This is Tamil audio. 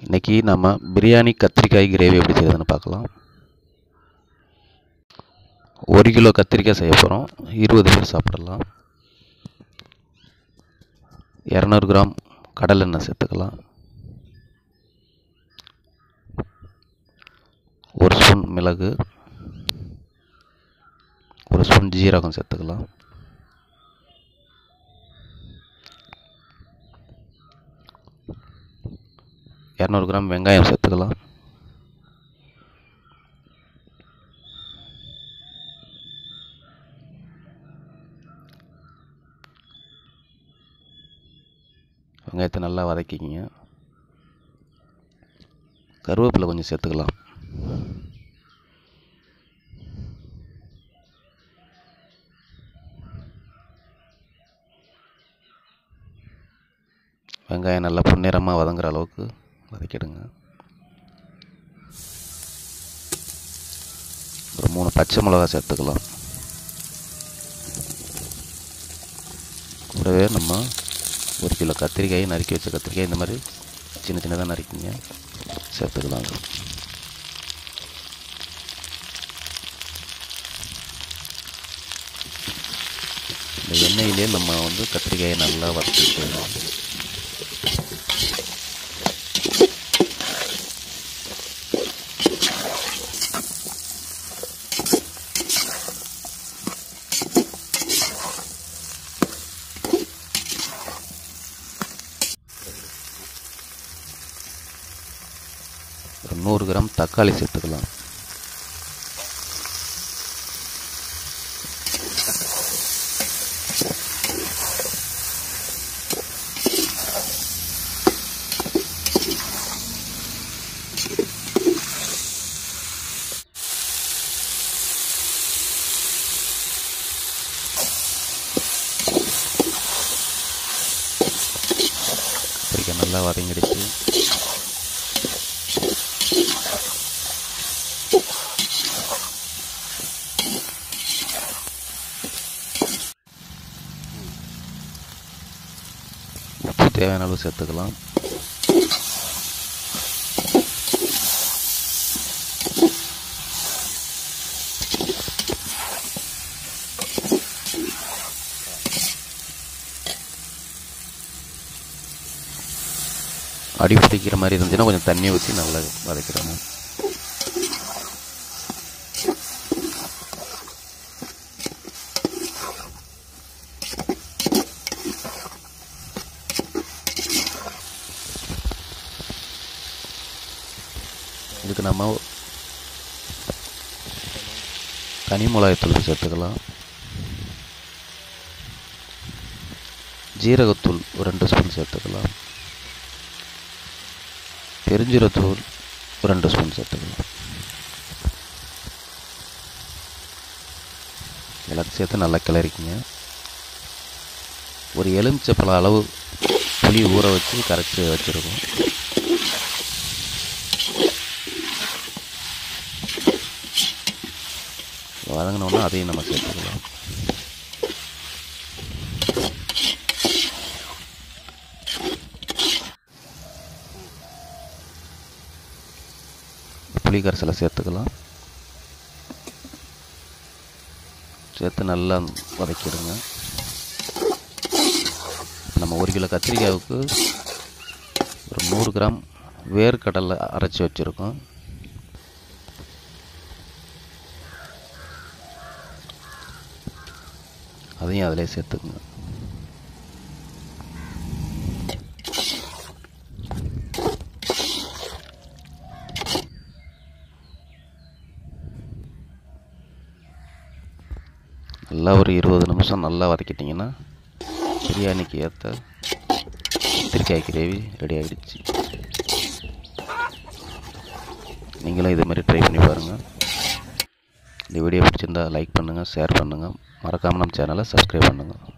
இன்றைக்கி நம்ம பிரியாணி கத்திரிக்காய் கிரேவி எப்படி செய்யறதுன்னு பார்க்கலாம் ஒரு கிலோ கத்திரிக்காய் செய்ய போகிறோம் இருபது பேர் சாப்பிடலாம் இரநூறு கிராம் கடலெண்ணெய் சேர்த்துக்கலாம் ஒரு ஸ்பூன் மிளகு ஒரு ஸ்பூன் ஜீரகம் சேர்த்துக்கலாம் இரநூறு கிராம் வெங்காயம் சேர்த்துக்கலாம் வெங்காயத்தை நல்லா வதக்கிக்கிங்க கருவேப்பிலை கொஞ்சம் சேர்த்துக்கலாம் வெங்காயம் நல்லா பொன்னிறமாக வதங்குற அளவுக்கு வதக்கிடுங்க ஒரு மூணு பச்சை மிளகா சேர்த்துக்கலாம் கூடவே நம்ம ஒரு கிலோ கத்திரிக்காய் நறுக்கி வச்ச கத்திரிக்காய் இந்த மாதிரி சின்ன சின்னதாக நறுக்கிங்க சேர்த்துக்கலாங்க இந்த எண்ணெயிலே நம்ம வந்து கத்திரிக்காயை நல்லா வறுத்துக்கலாம் ஒரு நூறு கிராம் தக்காளி சேர்த்துக்கலாம் கத்திரிக்காய் நல்லா வதங்கிடுச்சு உப்பு தேவையான அளவு சேர்த்துக்கலாம் அடி பிடிக்கிற மாதிரி இருந்துச்சுன்னா கொஞ்சம் தண்ணி ஊற்றி நல்லா வதக்கிடணும் இதுக்கு நம்ம தனி மிளகாய்த்தூள் சேர்த்துக்கலாம் ஜீரகத்தூள் ஒரு ரெண்டு ஸ்பூன் சேர்த்துக்கலாம் பெருஞ்சீரத்தூள் ஒரு ரெண்டு ஸ்பூன் சேர்த்துக்கலாம் எல்லாத்தையும் சேர்த்து நல்லா கிளறிக்குங்க ஒரு எலுமிச்சப்பழம் அளவு புளி ஊற வச்சு கரைச்சி வச்சுருக்கோம் வதங்கினோன்னா அதையும் நம்ம சேர்த்துக்கலாம் புளி கரைசலை சேர்த்துக்கலாம் சேர்த்து நல்லா வதக்கிடுங்க நம்ம ஒரு கிலோ கத்திரிக்காவுக்கு ஒரு நூறு கிராம் வேர்க்கடலை அரைச்சி வச்சுருக்கோம் அதையும் அதிலே சேர்த்துக்குங்க நல்லா ஒரு இருபது நிமிஷம் நல்லா வதக்கிட்டிங்கன்னா பிரியாணிக்கு ஏற்ற கத்திரிக்காய் கிரேவி ரெடி ஆகிடுச்சு நீங்களும் இதே மாதிரி ட்ரை பண்ணி பாருங்கள் இந்த வீடியோ பிடிச்சிருந்தா லைக் பண்ணுங்கள் ஷேர் பண்ணுங்கள் மறக்காமல் நம்ம சேனலை சப்ஸ்கிரைப் பண்ணுங்கள்